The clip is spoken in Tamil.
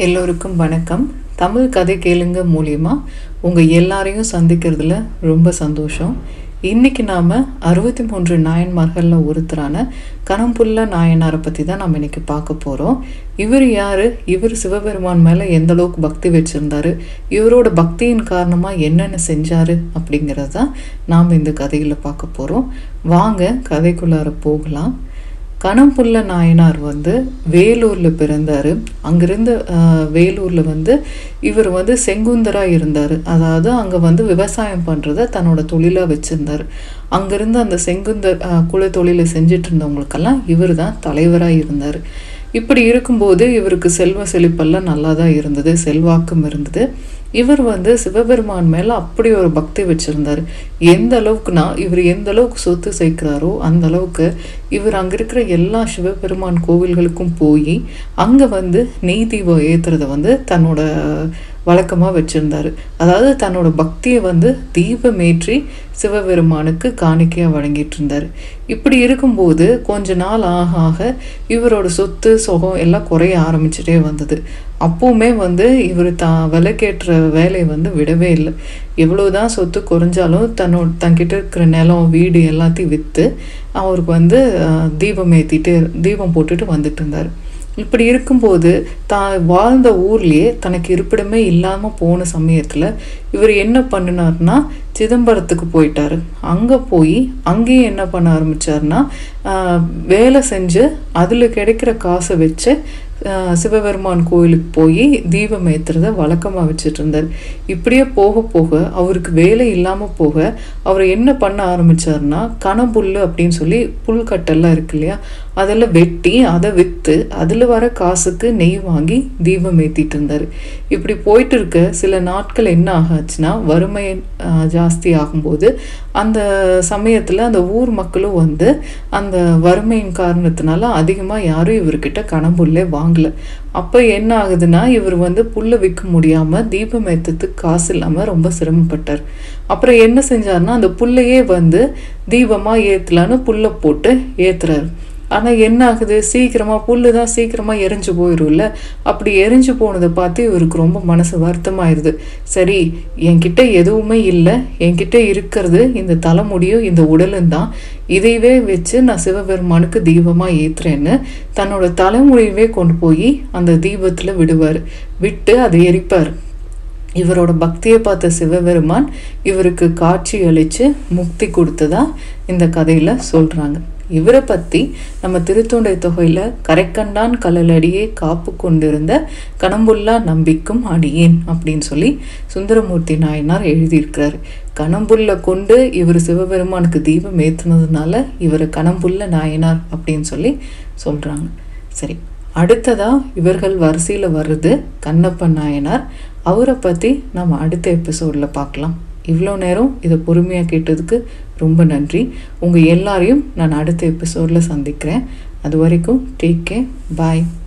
எல்லோருக்கும் வணக்கம் தமிழ் கதை கேளுங்க மூலியமா உங்கள் எல்லாரையும் சந்திக்கிறதுல ரொம்ப சந்தோஷம் இன்னைக்கு நாம் அறுபத்தி மூன்று நாயன்மார்களில் ஒருத்தரான கணம்புள்ள நாயனாரை பற்றி தான் நம்ம இன்னைக்கு பார்க்க போகிறோம் இவர் யார் இவர் சிவபெருமான் மேலே எந்த அளவுக்கு பக்தி வச்சுருந்தாரு இவரோட பக்தியின் காரணமாக என்னென்ன செஞ்சாரு அப்படிங்கிறது தான் நாம் இந்த கதையில் பார்க்க போகிறோம் வாங்க கதைக்குள்ளார போகலாம் கணம்புள்ள நாயனார் வந்து வேலூரில் பிறந்தார் அங்கிருந்து வேலூரில் வந்து இவர் வந்து செங்குந்தராக இருந்தார் அதாவது அங்கே வந்து விவசாயம் பண்ணுறத தன்னோட தொழிலாக வச்சுருந்தார் அங்கேருந்து அந்த செங்குந்தர் குல தொழிலை செஞ்சுட்டு இருந்தவங்களுக்கெல்லாம் இவர் தான் தலைவராக இருந்தார் இப்படி இருக்கும்போது இவருக்கு செல்வ செழிப்பெல்லாம் நல்லா தான் இருந்தது செல்வாக்கும் இருந்தது இவர் வந்து சிவபெருமான் மேலே அப்படி ஒரு பக்தி வச்சுருந்தார் எந்த அளவுக்குனா இவர் எந்த அளவுக்கு சொத்து சேர்க்கிறாரோ அந்த அளவுக்கு இவர் அங்கே இருக்கிற எல்லா சிவபெருமான் கோவில்களுக்கும் போய் அங்கே வந்து நெய் தீபம் ஏற்றுறத வந்து தன்னோட வழக்கமாக வச்சுருந்தாரு அதாவது தன்னோட பக்தியை வந்து தீபமேற்றி சிவபெருமானுக்கு காணிக்கையாக வழங்கிட்டு இருந்தார் இப்படி இருக்கும்போது கொஞ்ச நாள் ஆக ஆக இவரோட சொத்து சுகம் எல்லாம் குறைய ஆரம்பிச்சிட்டே வந்தது அப்போவுமே வந்து இவர் தான் விலைக்கேற்ற வேலையை வந்து விடவே இல்லை எவ்வளோதான் சொத்து குறைஞ்சாலும் தன்னோட தன்கிட்ட இருக்கிற நிலம் வீடு எல்லாத்தையும் விற்று அவருக்கு வந்து தீபம் ஏற்றிட்டு தீபம் போட்டுட்டு வந்துட்டு இருந்தார் இப்படி இருக்கும்போது தான் வாழ்ந்த ஊர்லேயே தனக்கு இருப்பிடமே இல்லாமல் போன சமயத்தில் இவர் என்ன பண்ணினார்னா சிதம்பரத்துக்கு போயிட்டாரு அங்கே போய் அங்கேயும் என்ன பண்ண ஆரம்பித்தார்னா வேலை செஞ்சு அதில் கிடைக்கிற காசை வச்சு சிவபெருமான் கோயிலுக்கு போய் தீபம் ஏற்றுறத வழக்கமாக வச்சுட்டு இருந்தார் இப்படியே போக போக அவருக்கு வேலை இல்லாமல் போக அவர் என்ன பண்ண ஆரம்பித்தார்னா கணப்புல் அப்படின்னு சொல்லி புல்கட்டெல்லாம் இருக்கு இல்லையா அதெல்லாம் வெட்டி அதை விற்று அதில் வர காசுக்கு நெய் வாங்கி தீபம் ஏற்றிட்டு இருந்தார் இப்படி போயிட்டு இருக்க சில நாட்கள் என்ன ஆகாச்சுன்னா வறுமை ஜாஸ்தி ஆகும்போது அந்த சமயத்தில் அந்த ஊர் மக்களும் வந்து அந்த வறுமையின் காரணத்தினால அதிகமாக யாரும் இவர்கிட்ட கணம்புல்லே வாங்கலை அப்போ என்ன ஆகுதுன்னா இவர் வந்து புல்லை விற்க முடியாமல் தீபம் ஏற்றத்துக்கு காசு இல்லாமல் ரொம்ப சிரமப்பட்டார் அப்புறம் என்ன செஞ்சார்னா அந்த புல்லையே வந்து தீபமாக ஏற்றலான்னு புல்லை போட்டு ஏற்றுறாரு ஆனால் என்ன ஆகுது சீக்கிரமாக புல்லு தான் சீக்கிரமாக எரிஞ்சு போயிடும்ல அப்படி எரிஞ்சு போனதை பார்த்து இவருக்கு ரொம்ப மனசு வருத்தமாயிருது சரி என்கிட்ட எதுவுமே இல்லை என்கிட்ட இருக்கிறது இந்த தலைமுடியும் இந்த உடலும் தான் இதையவே வச்சு நான் சிவபெருமானுக்கு தீபமாக ஏற்றுறேன்னு தன்னோட தலைமுடியவே கொண்டு போய் அந்த தீபத்தில் விடுவார் விட்டு அதை எரிப்பார் இவரோட பக்தியை பார்த்த சிவபெருமான் இவருக்கு காட்சி அளித்து முக்தி கொடுத்ததா இந்த கதையில் சொல்கிறாங்க இவரை பற்றி நம்ம திருத்தொண்டை தொகையில் கரைக்கண்டான் கலலடியே காப்பு கொண்டிருந்த கணம்புல்லா நம்பிக்கும் அடியேன் அப்படின்னு சொல்லி சுந்தரமூர்த்தி நாயனார் எழுதியிருக்கிறார் கணம்புல்ல கொண்டு இவர் சிவபெருமானுக்கு தீபம் ஏற்றுனதுனால இவர் கணம்புல்ல நாயனார் அப்படின்னு சொல்லி சொல்கிறாங்க சரி அடுத்ததாக இவர்கள் வரிசையில் வருது கண்ணப்பன் நாயனார் அவரை பற்றி நம்ம அடுத்த எபிசோடில் பார்க்கலாம் இவ்வளோ நேரம் இதை பொறுமையாக கேட்டதுக்கு ரொம்ப நன்றி உங்கள் எல்லாரையும் நான் அடுத்த எபிசோடில் சந்திக்கிறேன் அது வரைக்கும் டேக் கேர் பாய்